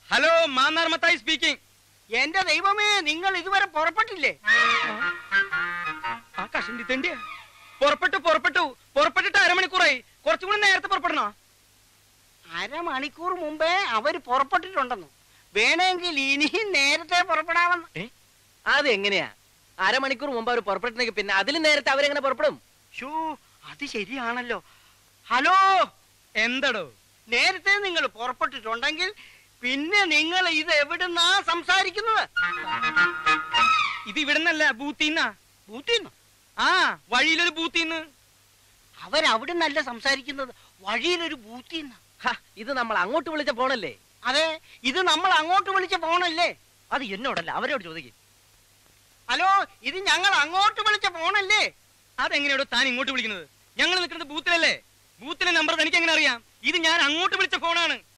hello Mannar Mathai speaking എന്റെ ദൈവമേ നിങ്ങൾ ഇതുവരെ പുറപ്പെട്ടില്ലേ ആ കഷണ്ടി തെണ്ടിയ പുറപ്പെട്ടു പുറപ്പെട്ടു പുറപ്പെട്ടിട്ട് അരമണിക്കൂറായി കുറച്ചും കൂടി നേരത്തെ പുറപ്പെടണോ അരമണിക്കൂർ മുമ്പേ അവര് പുറപ്പെട്ടിട്ടുണ്ടെന്നു വേണമെങ്കിൽ ഇനിയും നേരത്തെ പുറപ്പെടാമെന്ന് അത് എങ്ങനെയാ അരമണിക്കൂർ മുമ്പ് അവർ പുറപ്പെട്ടെങ്കിൽ പിന്നെ അതിലും നേരത്തെ അവരെങ്ങനെ പുറപ്പെടും ഷോ അത് ശരിയാണല്ലോ ഹലോ എന്തടോ നേരത്തെ നിങ്ങൾ പുറപ്പെട്ടിട്ടുണ്ടെങ്കിൽ പിന്നെ നിങ്ങൾ ഇത് എവിടുന്നാ സംസാരിക്കുന്നത് ഇത് ഇവിടുന്നല്ല ബൂത്തിന്നാ ബൂത്തിന്ന് ആ വഴിയിലൊരു ബൂത്തിന്ന് അവരവിടുന്നല്ല സംസാരിക്കുന്നത് വഴിയിലൊരു ബൂത്തിന്ന് ഹ, ഇത് നമ്മൾ അങ്ങോട്ട് വിളിച്ച ഫോണല്ലേ അതെ ഇത് നമ്മൾ അങ്ങോട്ട് വിളിച്ച ഫോണല്ലേ അത് എന്നോടല്ല അവരോട് ചോദിക്കും ഹലോ ഇത് ഞങ്ങൾ അങ്ങോട്ട് വിളിച്ച ഫോണല്ലേ അതെങ്ങനെയാടോ താൻ ഇങ്ങോട്ട് വിളിക്കുന്നത് ഞങ്ങൾ നിൽക്കുന്നത് ബൂത്തിലല്ലേ ബൂത്തിലെ നമ്പർ തനിക്ക് എങ്ങനെ അറിയാം ഇത് ഞാൻ അങ്ങോട്ട് വിളിച്ച ഫോണാണ്